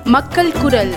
மக்கள் குரல்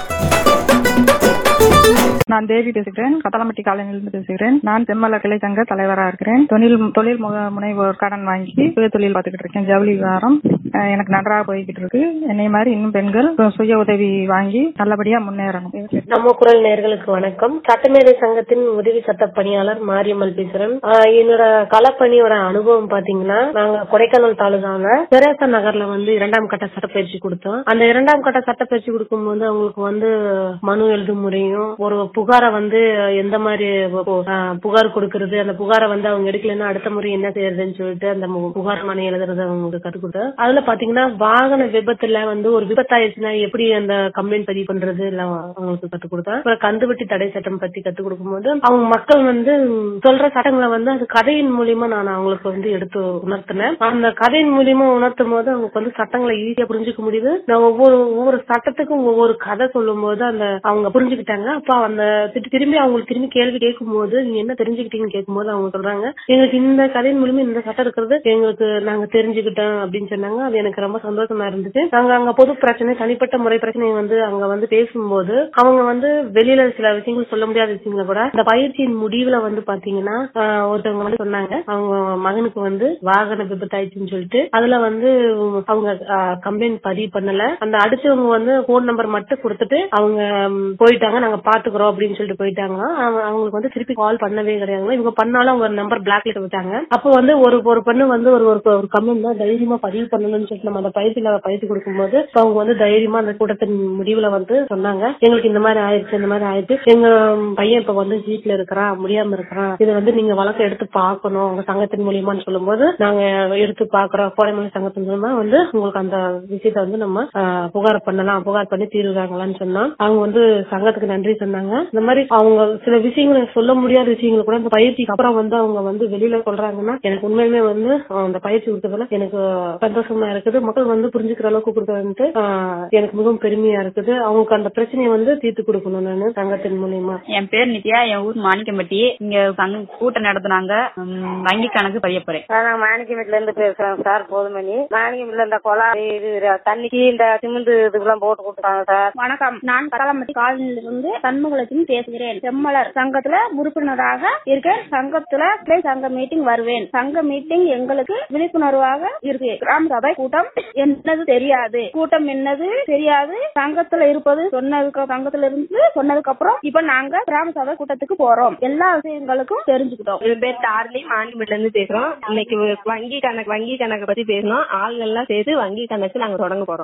நான் தேவி பேசுகிறேன் கத்தலம்பட்டி காலனிலிருந்து பேசுகிறேன் நான் செம்மல கிளை சங்க தலைவரா இருக்கிறேன் தொழில் தொழில் முக- முனைவோர் கடன் வாங்கி சுய தொழில் பார்த்துக்கிட்டு இருக்கேன் ஜவுளி வியாபாரம் அஹ் எனக்கு நன்றாக போய்கிட்டு இருக்கு என்னை மாதிரி இன்னும் பெண்கள் சுய உதவி வாங்கி நல்லபடியா முன்னேறணும் நம்ம குரல் நேர்களுக்கு வணக்கம் சட்டமேதை சங்கத்தின் உதவி சட்ட பணியாளர் மாரியம்மல் பேசுறேன் ஆஹ் என்னோட களப்பணியோட அனுபவம் பாத்தீங்கன்னா நாங்க கொடைக்கானல் தாலுகால தெரேசா நகர்ல வந்து இரண்டாம் கட்ட சட்டப்பயிற்சி கொடுத்தோம் அந்த இரண்டாம் கட்ட சட்டப்பயிற்சி கொடுக்கும்போது அவங்களுக்கு வந்து மனு எழுதும் முறையும் ஒரு புகாரை வந்து எந்த மாதிரி ஆஹ், புகார் கொடுக்கறது அந்த புகாரை வந்து அவங்க எடுக்கலைன்னா அடுத்த முறை என்ன செய்யறதுன்னு சொல்லிட்டு அந்த மு- புகார் மனு எழுதுறது அவங்களுக்கு கற்றுக் கொடுத்தோம் அதுல பாத்தீங்கன்னா வாகன விபத்துல வந்து ஒரு விபத்தாயிருச்சுன்னா எப்படி அந்த கம்ப்ளைண்ட் பதிவு பண்றது எல்லாம் அவங்களுக்கு கத்துக் கொடுத்தேன் அப்புறம் கந்துவட்டி தடை சட்டம் பத்தி கத்துக் கொடுக்கும்போது அவங்க மக்கள் வந்து ம், சொல்ற சட்டங்களை வந்து அது கதையின் மூலியமா நான் அவங்களுக்கு வந்து எடுத்து உணர்த்தினேன் அந்த கதையின் மூலியமா உணர்த்தும் போது அவங்களுக்கு வந்து சட்டங்களை ஈஸியா புரிஞ்சுக்க முடியுது நான் ஒவ்வொரு ஒவ்வொரு சட்டத்துக்கும் ஒவ்வொரு கதை சொல்லும் போது அந்த அவங்க புரிஞ்சுக்கிட்டாங்க அப்ப அந்த திரு- திரும்பி அவங்களுக்கு திரும்பி கேள்வி கேட்கும் போது நீங்க என்ன தெரிஞ்சுக்கிட்டீங்கன்னு கேட்கும்போது அவங்க சொல்றாங்க எங்களுக்கு இந்த கதையின் மூலியமா இந்த சட்டம் இருக்கிறது எங்களுக்கு நாங்க தெரிஞ்சுக்கிட்டோம் அப்படின்னு சொன்னாங்க அது எனக்கு ரொம்ப சந்தோஷமா இருந்துச்சு நாங்க அங்க பொது பிரச்சனை தனிப்பட்ட முறை பிரச்சனை வந்து அங்க வந்து பேசும்போது அவங்க வந்து வெளியில சில விஷயங்கள் சொல்ல முடியாத விஷயங்களை கூட இந்த பயிற்சியின் முடிவுல வந்து பாத்தீங்கன்னா ஆஹ், ஒருத்தவங்க வந்து சொன்னாங்க அவங்க மகனுக்கு வந்து வாகன விபத்தாயிடுச்சுன்னு சொல்லிட்டு அதுல வந்து அவங்க கம்ப்ளைண்ட் பதிவு பண்ணல அந்த அடுத்தவங்க வந்து போன் நம்பர் மட்டும் கொடுத்துட்டு அவங்க ம், போயிட்டாங்க நாங்க பாத்துக்கிறோம் அப்படின்னு சொல்லிட்டு போயிட்டாங்க அவங்க- அவங்களுக்கு வந்து திருப்பி கால் பண்ணவே கிடையாது இவங்க பண்ணாலும் அவங்க நம்பர் பிளாக்ல விட்டாங்க அப்போ வந்து ஒரு ஒரு பொண்ணு வந்து ஒரு ஒரு ஒரு கம்ப்ளைண்ட் தான் தைரியமா பதிவு பண்ணணும்னு சொல்லிட்டு நம்ம அந்த பயிற்சியில பயிற்சி கொடுக்கும்போது இப்ப அவங்க வந்து தைரியமா அந்த கூட்டத்தின் முடிவுல வந்து சொன்னாங்க எங்களுக்கு இந்த மாதிரி ஆயிடுச்சு இந்த மாதிரி ஆயிடுச்சு எங்க பையன் இப்ப வந்து வீட்டுல இருக்கிறான் முடியாம இருக்கிறான் இதை வந்து நீங்க வழக்கம் எடுத்து பார்க்கணும் உங்க சங்கத்தின் மூலியமான்னு சொல்லும்போது நாங்க எடுத்து பாக்குறோம் கோடைமலை சங்கத்தின் மூலமா வந்து உங்களுக்கு அந்த விஷயத்த வந்து நம்ம ஆஹ், புகார் பண்ணலாம் புகார் பண்ணி தீர்வுறாங்களான்னு சொன்னா அவங்க வந்து சங்கத்துக்கு நன்றி சொன்னாங்க இந்த மாதிரி அவங்க சில விஷயங்களை சொல்ல முடியாத விஷயங்கள் கூட இந்த பயிற்சிக்கு அப்புறம் வந்து அவங்க வந்து வெளியில சொல்றாங்கன்னா எனக்கு உண்மையுமே வந்து ஆஹ், அந்த பயிற்சி கொடுத்ததுல எனக்கு சந்தோஷமா இருக்குது மக்கள் வந்து புரிஞ்சுக்கிற அளவுக்கு கொடுக்கறது எனக்கு மிகவும் பெருமையா இருக்குது அவங்களுக்கு அந்த பிரச்சனையை வந்து தீர்த்து கொடுக்கணும் நான் சங்கத்தின் மூலியமா என் பேர் நித்யா என் ஊர் மாணிக்கம்பட்டி இங்க சங்க கூட்டம் நடத்துனாங்க ம், வங்கி கணக்கு பதிய போறேன் சார் நான் மாணிக்கமிட்ல இருந்து பேசுறேன் சார் போதுமணி மாணிக்கமிட்ல இந்த கொலா இது தண்ணிக்கு இந்த சிமெண்ட் இதுக்கெல்லாம் போட்டு கொடுத்தாங்க சார் வணக்கம் நான் கடலம்பட்டி காலனியிலிருந்து சண்முகலட்சுமி பேசுகிறேன் செம்மலர் சங்கத்துல உறுப்பினராக இருக்கேன் சங்கத்துல கிளை சங்க மீட்டிங் வருவேன் சங்க மீட்டிங் எங்களுக்கு விழிப்புணர்வாக இருக்கு கிராம சபை கூட்டம் என்னது தெரியாது கூட்டம் என்னது தெரியாது சங்கத்துல இருப்பது சொன்னதுக்கு சங்கத்துல இருந்து சொன்னதுக்கு அப்புறம் இப்ப நாங்க கிராம சபை கூட்டத்துக்கு போறோம் எல்லா விஷயங்களுக்கும் தெரிஞ்சுக்கிட்டோம் என் பேர் டார்லி மாண்டிமெட்ல இருந்து பேசுறோம் இன்னைக்கு வங்கி கணக்கு வங்கி கணக்கு பத்தி பேசணும் ஆள்கள் எல்லாம் சேர்த்து வங்கி கணக்கு நாங்க தொடங்க போறோம்